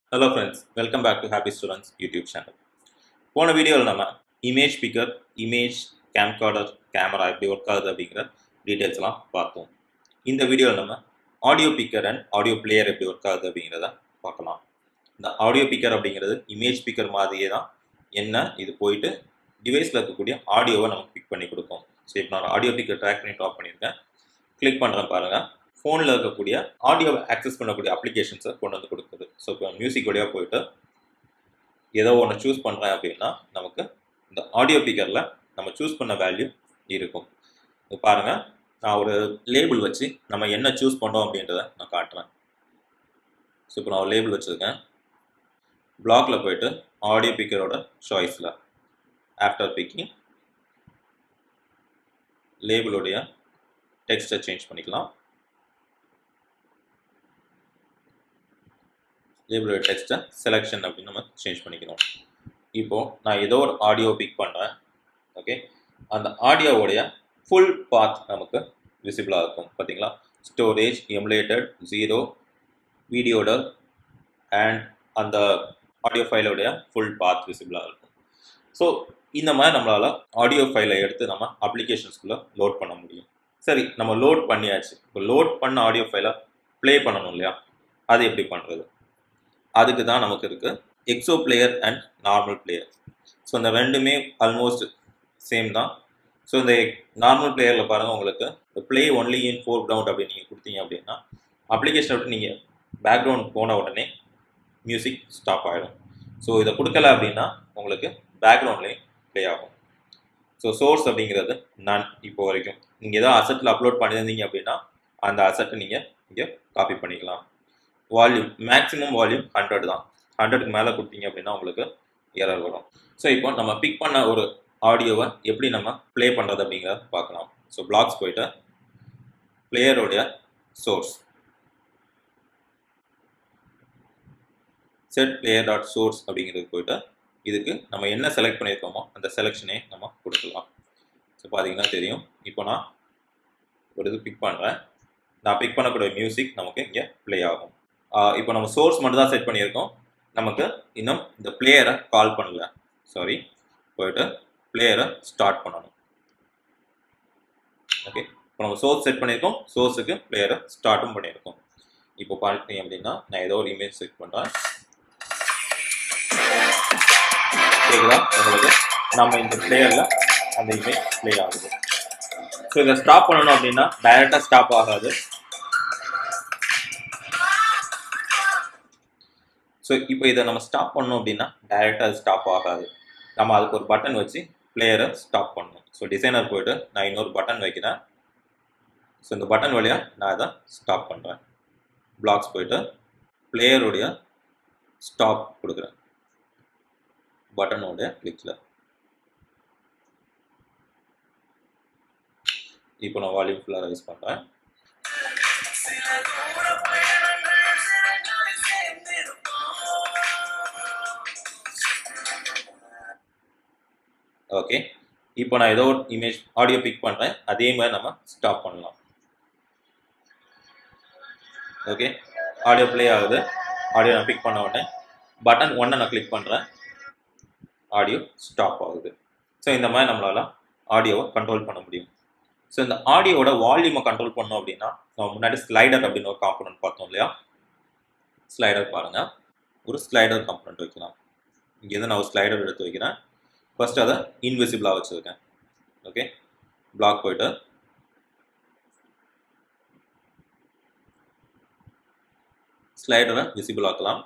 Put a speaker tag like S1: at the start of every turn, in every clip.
S1: hello friends welcome back to Happy Students YouTube channel போன வீடியோவில் நம்ம image picker image camcorder camera எப்படி work ஆகுது அப்படிங்கிற டீட்டெயில்ஸ்லாம் பார்த்தோம் இந்த வீடியோவில் நம்ம audio picker and audio player எப்படி ஒர்க் ஆகுது அப்படிங்கிறத பார்க்கலாம் இந்த ஆடியோ பிக்கர் அப்படிங்கிறது இமேஜ் பிக்கர் மாதிரியே தான் என்ன இது போயிட்டு டிவைஸில் இருக்கக்கூடிய ஆடியோவை நமக்கு பிக் பண்ணி கொடுக்கும் ஸோ இப்போ நான் ஆடியோ பிக்கர் ட்ராக் பண்ணி டாப் பண்ணியிருக்கேன் கிளிக் பண்ணுறேன் பாருங்கள் ஃபோனில் இருக்கக்கூடிய ஆடியோவை ஆக்சஸ் பண்ணக்கூடிய அப்ளிகேஷன்ஸை கொண்டு வந்து கொடுக்குது ஸோ இப்போ மியூசிக் வழியாக போயிட்டு ஏதோ ஒன்று சூஸ் பண்ணுறேன் அப்படின்னா நமக்கு இந்த ஆடியோ பிக்கரில் நம்ம சூஸ் பண்ண வேல்யூ இருக்கும் இப்போ பாருங்கள் நான் ஒரு லேபிள் வச்சு நம்ம என்ன சூஸ் பண்ணுறோம் அப்படின்றத நான் காட்டுறேன் ஸோ இப்போ நான் ஒரு லேபிள் வச்சுருக்கேன் பிளாக்ல போயிட்டு ஆடியோ பிக்கரோட சாய்ஸில் ஆஃப்டர் பிக்கிங் லேபிளுடைய டெக்ஸ்ட்டை சேஞ்ச் பண்ணிக்கலாம் லேபிளோட டெக்ஸ்ட்டை செலெக்ஷன் அப்படின்னு நம்ம சேஞ்ச் பண்ணிக்கணும் இப்போது நான் ஏதோ ஒரு ஆடியோ பிக் பண்ணுறேன் ஓகே அந்த ஆடியோவுடைய ஃபுல் பாத் நமக்கு விசிபிளாக இருக்கும் பார்த்தீங்களா ஸ்டோரேஜ் எமுலேட்டட் ஜீரோ வீடியோட அண்ட் அந்த ஆடியோ ஃபைலோடைய ஃபுல் பாத் விசிபிளாக இருக்கும் ஸோ இந்த மாதிரி நம்மளால் ஆடியோ ஃபைலை எடுத்து நம்ம அப்ளிகேஷன்ஸ்குள்ளே லோட் பண்ண முடியும் சரி நம்ம லோட் பண்ணியாச்சு இப்போ லோட் பண்ண ஆடியோ ஃபைலை ப்ளே பண்ணணும் இல்லையா அது எப்படி பண்ணுறது அதுக்கு தான் நமக்கு இருக்குது ExoPlayer and normal player so இந்த ரெண்டுமே ஆல்மோஸ்ட் சேம் தான் ஸோ இந்த நார்மல் பிளேயரில் பாருங்கள் உங்களுக்கு play only in foreground அப்படின்னு நீங்கள் கொடுத்தீங்க அப்படின்னா அப்ளிகேஷனை விட்டு நீங்கள் பேக்ரவுண்ட் போன உடனே மியூசிக் ஸ்டாப் ஆகிடும் ஸோ இதை கொடுக்கல அப்படின்னா உங்களுக்கு பேக்ரவுண்ட்லேயும் ப்ளே ஆகும் ஸோ சோர்ஸ் அப்படிங்கிறது நான் இப்போ வரைக்கும் நீங்கள் ஏதோ அசட்டில் அப்லோட் பண்ணியிருந்தீங்க அப்படின்னா அந்த அசட்டை நீங்கள் இங்கே காப்பி பண்ணிக்கலாம் வால்யூம் மேக்ஸிமம் வால்யூம் ஹண்ட்ரட் தான் ஹண்ட்ரடுக்கு மேலே கொடுத்தீங்க அப்படின்னா உங்களுக்கு எரர் வரும் ஸோ இப்போ நம்ம பிக் பண்ண ஒரு ஆடியோவை எப்படி நம்ம ப்ளே பண்ணுறது அப்படிங்கிறத பார்க்கலாம் ஸோ பிளாக்ஸ் போயிட்டு பிளேயருடைய source set player dot source அப்படிங்கிறது போயிட்டு இதுக்கு நம்ம என்ன செலக்ட் பண்ணியிருக்கோமோ அந்த செலெக்ஷனே நம்ம கொடுக்கலாம் ஸோ பார்த்தீங்கன்னா தெரியும் இப்போ நான் ஒரு இது பிக் பண்ணுறேன் நான் பிக் பண்ணக்கூடிய மியூசிக் நமக்கு இங்கே ப்ளே ஆகும் இப்போ நம்ம சோர்ஸ் மட்டும் தான் செட் பண்ணியிருக்கோம் நமக்கு இன்னும் இந்த பிளேயரை கால் பண்ணல சாரி போயிட்டு பிளேயரை ஸ்டார்ட் பண்ணணும் ஓகே இப்போ நம்ம சோர்ஸ் செட் பண்ணியிருக்கோம் சோர்ஸுக்கு பிளேயரை ஸ்டார்ட்டும் பண்ணியிருக்கோம் இப்போ பார்த்தீங்க அப்படின்னா நான் ஏதோ ஒரு இமேஜ் செட் பண்ணுறேன் கேட்குதா உங்களுக்கு நம்ம இந்த பிளேயரில் அந்த இமேஜ் ப்ளே ஆகுது ஸோ இதை ஸ்டாப் பண்ணணும் அப்படின்னா டைரெக்டாக ஸ்டாப் ஆகாது ஸோ இப்போ இதை நம்ம ஸ்டாப் பண்ணோம் அப்படின்னா டைரெக்டாக அது ஸ்டாப் ஆகாது நம்ம அதுக்கு ஒரு பட்டன் வச்சு பிளேயரை ஸ்டாப் பண்ணணும் ஸோ டிசைனர் போயிட்டு நான் இன்னொரு பட்டன் வைக்கிறேன் ஸோ இந்த பட்டன் வழியாக நான் இதை ஸ்டாப் பண்ணுறேன் பிளாக்ஸ் போயிட்டு பிளேயருடைய ஸ்டாப் கொடுக்குறேன் பட்டனுடைய கிளிக்கில் இப்போ நான் வால்யூம் ஃபுல்லாக ரைஸ் பண்ணுறேன் ஓகே இப்போ நான் ஏதோ ஒரு இமேஜ் ஆடியோ பிக் பண்ணுறேன் அதே மாதிரி நம்ம ஸ்டாப் பண்ணலாம் ஓகே ஆடியோ ப்ளே ஆகுது ஆடியோ நான் பிக் பண்ண உடனே பட்டன் ஒன்னை நான் கிளிக் பண்ணுறேன் ஆடியோ ஸ்டாப் ஆகுது ஸோ இந்த மாதிரி நம்மளால் ஆடியோவை கண்ட்ரோல் பண்ண முடியும் ஸோ இந்த ஆடியோட வால்யூமை கண்ட்ரோல் பண்ணோம் அப்படின்னா நம்ம முன்னாடி ஸ்லைடர் அப்படின்னு ஒரு காம்பனன்ட் பார்த்தோம் இல்லையா ஸ்லைடர் பாருங்கள் ஒரு ஸ்லைடர் காம்பனன்ட் வைக்கலாம் இங்கேருந்து நான் ஒரு ஸ்லைடர் எடுத்து வைக்கிறேன் ஃபர்ஸ்ட் அதை இன்விசிபிளாக வச்சுருக்கேன் ஓகே பிளாக் போயிட்டு ஸ்லைடரை விசிபிள் ஆக்கலாம்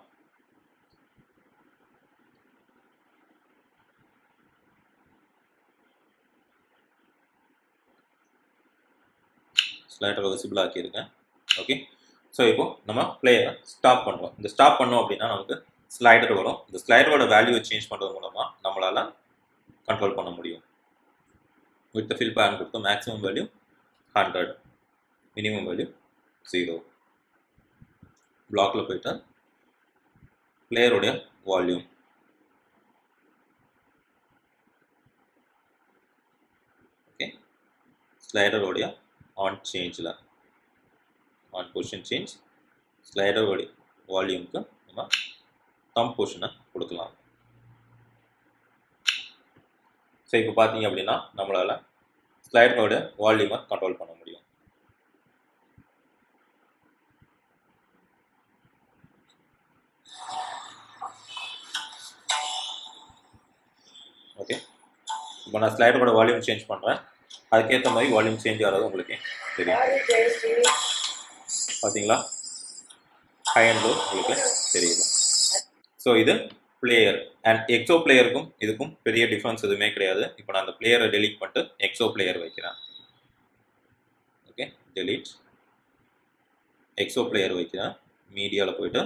S1: ஸ்லைடரை விசிபிள் ஆக்கியிருக்கேன் ஓகே ஸோ இப்போ நம்ம பிளேயரை ஸ்டாப் பண்ணுறோம் இந்த ஸ்டாப் பண்ணோம் அப்படின்னா நமக்கு ஸ்லைடர் வரும் இந்த ஸ்லைடரோட வேல்யூவை சேஞ்ச் பண்ணுறது மூலமாக நம்மளால் கண்ட்ரோல் பண்ண முடியும் வித் ஃபில் பேன் கொடுத்து maximum value hundred minimum value zero பிளாக்ல போயிட்டு பிளேயருடைய வால்யூம் ஓகே ஸ்லைடருடைய ஆன் சேஞ்சில் ஆன் பொசிஷன் சேஞ்ச் ஸ்லைடர் வால்யூமுக்கு நம்ம தம் பொசிஷனை கொடுக்கலாம் ஸோ இப்போ பார்த்தீங்க அப்படின்னா நம்மளால் ஸ்லைடரோட வால்யூமை கண்ட்ரோல் பண்ண முடியும் ஓகே இப்போ நான் ஸ்லைடரோட வால்யூம் சேஞ்ச் பண்ணுறேன் அதுக்கேற்ற மாதிரி வால்யூம் சேஞ்ச் ஆகிறது உங்களுக்கு தெரியும் பார்த்தீங்களா ஹை அண்ட் லோ உங்களுக்கு தெரியுது ஸோ இது பிளேயர் அண்ட் எக்ஸோ பிளேயருக்கும் இதுக்கும் பெரிய டிஃப்ரென்ஸ் எதுவுமே கிடையாது இப்போ நான் அந்த பிளேயரை டெலீட் பண்ணிட்டு எக்ஸோ பிளேயர் வைக்கிறேன் ஓகே டெலீட் எக்ஸோ பிளேயர் வைக்கிறேன் மீடியாவில் போயிட்டு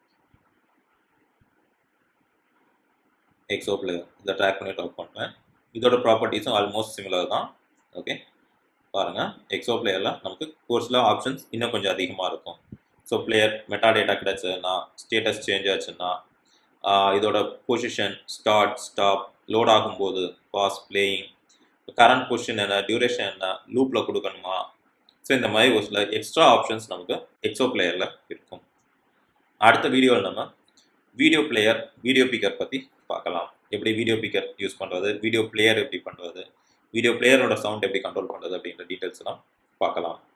S1: எக்ஸோ பிளேயர் இதை ட்ராக் பண்ணி டாப் பண்ணுறேன் இதோட ப்ராப்பர்ட்டிஸும் ஆல்மோஸ்ட் சிமிலர் தான் ஓகே பாருங்கள் எக்ஸோ பிளேயரில் நமக்கு கோர்ஸில் ஆப்ஷன்ஸ் இன்னும் கொஞ்சம் அதிகமாக இருக்கும் ஸோ பிளேயர் மெட்டா டேட்டா கிடச்சுன்னா ஸ்டேட்டஸ் சேஞ்ச் ஆச்சுன்னா இதோட பொசிஷன் ஸ்டார்ட் ஸ்டாப் லோட் ஆகும்போது பாஸ் பிளேயிங் கரண்ட் பொசிஷன் என்ன டியூரேஷன் என்ன லூப்பில் கொடுக்கணுமா ஸோ இந்த மாதிரி ஒரு சில எக்ஸ்ட்ரா ஆப்ஷன்ஸ் நமக்கு எக்ஸோ பிளேயரில் இருக்கும் அடுத்த வீடியோவில் நம்ம வீடியோ பிளேயர் வீடியோ பிக்கர் பற்றி பார்க்கலாம் எப்படி வீடியோ பிக்கர் யூஸ் பண்ணுறது வீடியோ பிளேயர் எப்படி பண்ணுறது வீடியோ பிளேயரோட சவுண்ட் எப்படி கண்ட்ரோல் பண்ணுறது அப்படின்ற டீட்டெயில்ஸ்லாம் பார்க்கலாம்